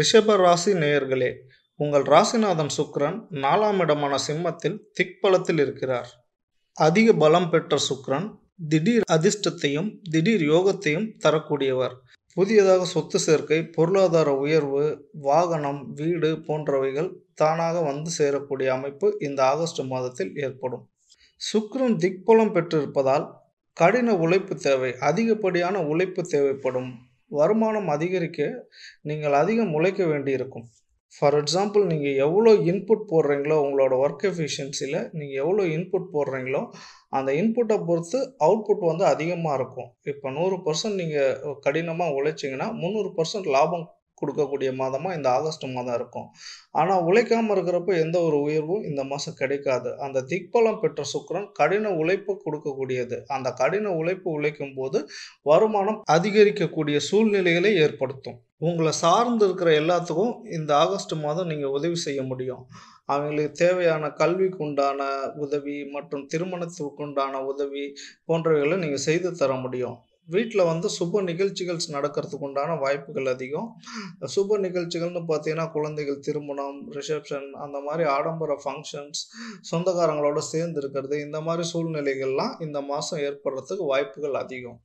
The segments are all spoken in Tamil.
ரிஷப ராசி நேயர்களே உங்கள் ராசிநாதன் சுக்கிரன் நாலாம் இடமான சிம்மத்தில் திக்பலத்தில் இருக்கிறார் அதிக பலம் பெற்ற சுக்கிரன் திடீர் அதிர்ஷ்டத்தையும் திடீர் யோகத்தையும் தரக்கூடியவர் புதியதாக சொத்து சேர்க்கை பொருளாதார உயர்வு வாகனம் வீடு போன்றவைகள் தானாக வந்து சேரக்கூடிய அமைப்பு இந்த ஆகஸ்ட் மாதத்தில் ஏற்படும் சுக்கிரன் திக்பலம் பெற்றிருப்பதால் கடின உழைப்பு தேவை அதிகப்படியான உழைப்பு தேவைப்படும் வருமானம் அதிகரிக்க நீங்கள் அதிகம் உழைக்க வேண்டியிருக்கும் ஃபார் எக்ஸாம்பிள் நீங்கள் எவ்வளோ இன்புட் போடுறீங்களோ உங்களோட ஒர்க் எஃபிஷியன்சியில் நீங்கள் எவ்வளோ இன்புட் போடுறீங்களோ அந்த இன்புட்டை பொறுத்து அவுட்புட் வந்து அதிகமாக இருக்கும் இப்போ நூறு பர்சன்ட் நீங்கள் கடினமாக உழைச்சிங்கன்னா முந்நூறு பர்சன்ட் லாபம் கொடுக்கக்கூடிய மாதமாக இந்த ஆகஸ்ட் மாதம் இருக்கும் ஆனால் உழைக்காமல் இருக்கிறப்ப எந்த ஒரு உயர்வும் இந்த மாதம் கிடைக்காது அந்த திக்பலம் பெற்ற சுக்கிரன் கடின உழைப்பு கொடுக்கக்கூடியது அந்த கடின உழைப்பு உழைக்கும் போது வருமானம் அதிகரிக்கக்கூடிய சூழ்நிலைகளை ஏற்படுத்தும் உங்களை சார்ந்து இருக்கிற எல்லாத்துக்கும் இந்த ஆகஸ்ட் மாதம் நீங்கள் உதவி செய்ய முடியும் அவங்களுக்கு தேவையான கல்விக்கு உண்டான உதவி மற்றும் திருமணத்துக்கு உண்டான உதவி போன்றவைகளை நீங்கள் செய்து தர முடியும் வீட்டில் வந்து சுப நிகழ்ச்சிகள் நடக்கிறதுக்கு உண்டான வாய்ப்புகள் அதிகம் சுப நிகழ்ச்சிகள்னு பார்த்தீங்கன்னா குழந்தைகள் திருமணம் ரிசப்ஷன் அந்த மாதிரி ஆடம்பர ஃபங்க்ஷன்ஸ் சொந்தக்காரங்களோட சேர்ந்து இருக்கிறது இந்த மாதிரி சூழ்நிலைகள்லாம் இந்த மாதம் ஏற்படுறதுக்கு வாய்ப்புகள் அதிகம்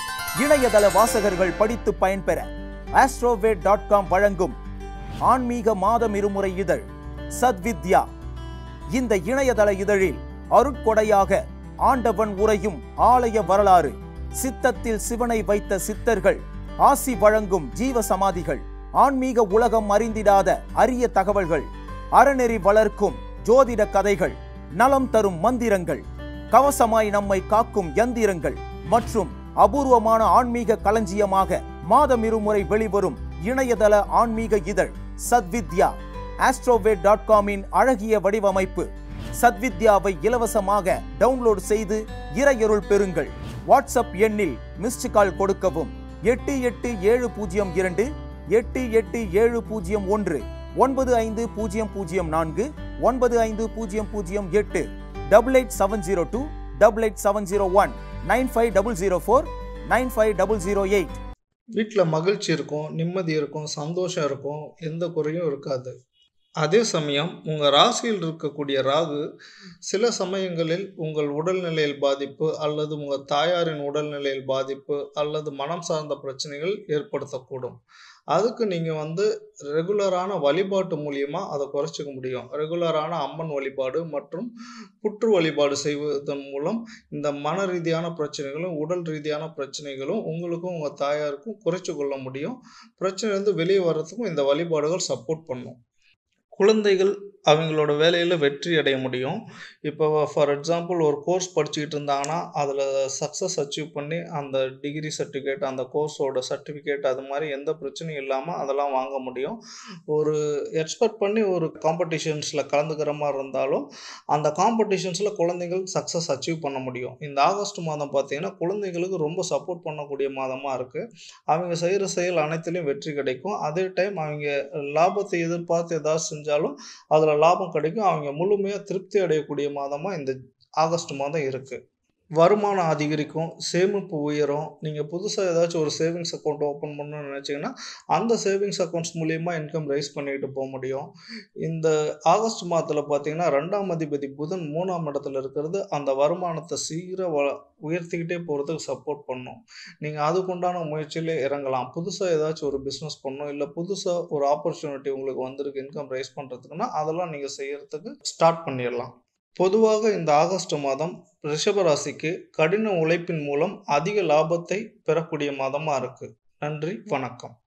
இணையதள வாசகர்கள் படித்து பயன்பெற ஆஸ்ட்ரோவேட் டாட் காம் வழங்கும் ஆன்மீக மாதம் இருமுறை இதழ் சத்வித்யா இந்த இணையதள இதழில் அருட்கொடையாக ஆண்டவன் உரையும் ஆலய வரலாறு சித்தத்தில் சிவனை வைத்த சித்தர்கள் ஆசி வழங்கும் ஜீவ சமாதிகள் ஆன்மீக உலகம் அறிந்திடாத அரிய தகவல்கள் அறநெறி வளர்க்கும் ஜோதிட கதைகள் நலம் தரும் மந்திரங்கள் கவசமாய் நம்மை காக்கும் யந்திரங்கள் மற்றும் அபூர்வமான ஆன்மீக களஞ்சியமாக மாதம் இருமுறை வெளிவரும் இணையதள ஆன்மீக இதழ் சத்வித்யா ஆஸ்ட்ரோவேட் டாட் காமின் அழகிய வடிவமைப்பு சத்வித்யாவை இலவசமாக டவுன்லோட் செய்து இறையருள் பெறுங்கள் வாட்ஸ்அப் எண்ணில் மிஸ்டு கால் கொடுக்கவும் எட்டு எட்டு ஏழு பூஜ்ஜியம் இரண்டு எட்டு எட்டு ஏழு பூஜ்ஜியம் ஒன்று ஒன்பது ஐந்து பூஜ்ஜியம் பூஜ்ஜியம் நான்கு ஒன்பது ஐந்து பூஜ்ஜியம் பூஜ்ஜியம் எட்டு double eight seven zero two double eight seven zero one nine five double zero four nine five double zero eight வீட்டில் மகிழ்ச்சி இருக்கும் நிம்மதி இருக்கும் சந்தோஷம் இருக்கும் எந்த குறையும் இருக்காது அதே சமயம் உங்கள் ராசியில் இருக்கக்கூடிய ராகு சில சமயங்களில் உங்கள் உடல்நிலையில் பாதிப்பு அல்லது உங்கள் தாயாரின் உடல்நிலையில் பாதிப்பு அல்லது மனம் சார்ந்த பிரச்சனைகள் ஏற்படுத்தக்கூடும் அதுக்கு நீங்கள் வந்து ரெகுலரான வழிபாட்டு மூலியமாக அதை குறைச்சிக்க முடியும் ரெகுலரான அம்மன் வழிபாடு மற்றும் புற்று வழிபாடு செய்வதன் மூலம் இந்த மன ரீதியான பிரச்சனைகளும் உடல் ரீதியான பிரச்சனைகளும் உங்களுக்கும் உங்கள் தாயாருக்கும் குறைச்சி கொள்ள முடியும் பிரச்சனைலேருந்து வெளியே வர்றதுக்கும் இந்த வழிபாடுகள் சப்போர்ட் பண்ணும் குழந்தைகள் அவங்களோட வேலையில் வெற்றி அடைய முடியும் இப்போ ஃபார் எக்ஸாம்பிள் ஒரு கோர்ஸ் படிச்சுக்கிட்டு இருந்தாங்கன்னா அதில் சக்ஸஸ் அச்சீவ் பண்ணி அந்த டிகிரி சர்டிஃபிகேட் அந்த கோர்ஸோட சர்டிஃபிகேட் அது மாதிரி எந்த பிரச்சனையும் இல்லாமல் அதெல்லாம் வாங்க முடியும் ஒரு எக்ஸ்பெக்ட் பண்ணி ஒரு காம்படிஷன்ஸில் கலந்துக்கிற மாதிரி இருந்தாலும் அந்த காம்படிஷன்ஸில் குழந்தைகள் சக்ஸஸ் அச்சீவ் பண்ண முடியும் இந்த ஆகஸ்ட் மாதம் பார்த்தீங்கன்னா குழந்தைங்களுக்கு ரொம்ப சப்போர்ட் பண்ணக்கூடிய மாதமாக இருக்குது அவங்க செய்கிற செயல் அனைத்துலேயும் வெற்றி கிடைக்கும் அதே டைம் அவங்க லாபத்தை எதிர்பார்த்து ஏதாவது செஞ்சாலும் அதில் லாபம் கிடைக்கும் அவங்க முழுமையாக திருப்தி அடையக்கூடிய மாதமாக இந்த ஆகஸ்ட் மாதம் இருக்குது வருமானம் அதிகரிக்கும் சேமிப்பு உயரும் நீங்கள் புதுசாக ஏதாச்சும் ஒரு சேவிங்ஸ் அக்கௌண்ட் ஓப்பன் பண்ணணும்னு நினச்சிங்கன்னா அந்த சேவிங்ஸ் அக்கௌண்ட்ஸ் மூலியமாக இன்கம் ரைஸ் பண்ணிக்கிட்டு போக முடியும் இந்த ஆகஸ்ட் மாதத்தில் பார்த்தீங்கன்னா ரெண்டாம் அதிபதி புதன் மூணாம் இடத்துல இருக்கிறது அந்த வருமானத்தை சீர வ உயர்த்திக்கிட்டே போகிறதுக்கு சப்போர்ட் பண்ணும் நீங்கள் அதுக்குண்டான முயற்சியில் இறங்கலாம் புதுசாக ஏதாச்சும் ஒரு பிஸ்னஸ் பண்ணணும் இல்லை புதுசாக ஒரு ஆப்பர்ச்சுனிட்டி உங்களுக்கு வந்திருக்கு இன்கம் ரைஸ் பண்ணுறதுக்குன்னா அதெல்லாம் நீங்கள் செய்யறதுக்கு ஸ்டார்ட் பண்ணிடலாம் பொதுவாக இந்த ஆகஸ்ட் மாதம் ரிஷபராசிக்கு கடின உழைப்பின் மூலம் அதிக லாபத்தை பெறக்கூடிய மாதமாக இருக்குது நன்றி வணக்கம்